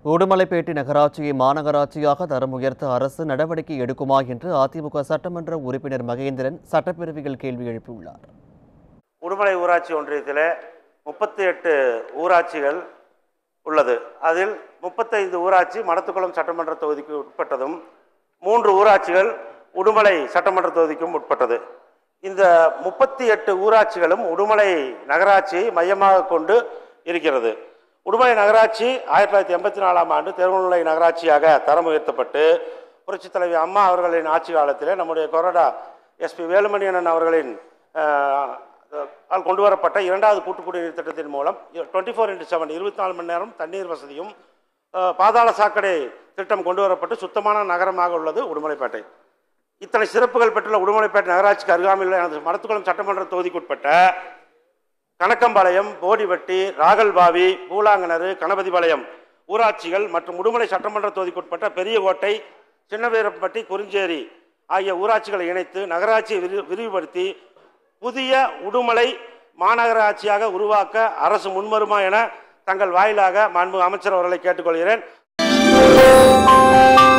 உடுமலைப்பேட்டை நகராட்சியை மாநகராட்சியாக தரம் உயர்த்த அரசு நடவடிக்கை எடுக்குமா என்று அதிமுக சட்டமன்ற உறுப்பினர் மகேந்திரன் சட்டப்பேரவையில் கேள்வி எழுப்பியுள்ளார் உடுமலை ஊராட்சி ஒன்றியத்தில் முப்பத்தி எட்டு ஊராட்சிகள் உள்ளது அதில் முப்பத்தைந்து ஊராட்சி மடத்துக்குளம் சட்டமன்ற தொகுதிக்கு உட்பட்டதும் மூன்று ஊராட்சிகள் உடுமலை சட்டமன்ற தொகுதிக்கும் உட்பட்டது இந்த முப்பத்தி எட்டு ஊராட்சிகளும் உடுமலை நகராட்சியை மையமாக கொண்டு இருக்கிறது உடுமலை நகராட்சி ஆயிரத்தி தொள்ளாயிரத்தி எண்பத்தி நாலாம் ஆண்டு திருவண்ணாமலை நகராட்சியாக தரம் உயர்த்தப்பட்டு புரட்சித் தலைவி அம்மா அவர்களின் ஆட்சி காலத்தில் நம்முடைய கொறடா எஸ்பி வேலுமணியண்ணன் அவர்களின் அஹ், ஆல் கொண்டு வரப்பட்ட இரண்டாவது கூட்டு குடிநீர் திட்டத்தின் மூலம் டுவெண்ட்டி ஃபோர் இன்ட்டு செவன் இருபத்தி நாலு மணி நேரம் தண்ணீர் வசதியும் அஹ், பாதாள சாக்கடை திட்டம் கொண்டு வரப்பட்டு சுத்தமான நகரமாக உள்ளது உடுமலைப்பேட்டை இத்தனை சிறப்புகள் பெற்றுள்ள உடுமலைப்பேட்டை நகராட்சிக்கு அருகாமையில் உள்ள எனது மடத்துக்குளம் சட்டமன்ற தொகுதிக்குட்பட்ட கணக்கம்பாளையம் போடிவட்டி ராகல்பாவி பூலாங்கனரு கணபதிபாளையம் ஊராட்சிகள் மற்றும் உடுமலை சட்டமன்ற தொகுதிக்குட்பட்ட பெரியகோட்டை சின்னவீரப்பட்டி குறிஞ்சேரி ஆகிய ஊராட்சிகளை இணைத்து நகராட்சியை விரி விரிவுபடுத்தி புதிய உடுமலை மாநகராட்சியாக உருவாக்க அரசு முன்வருமா என தங்கள் வாயிலாக மாண்பு அமைச்சர் அவர்களை கேட்டுக்கொள்கிறேன்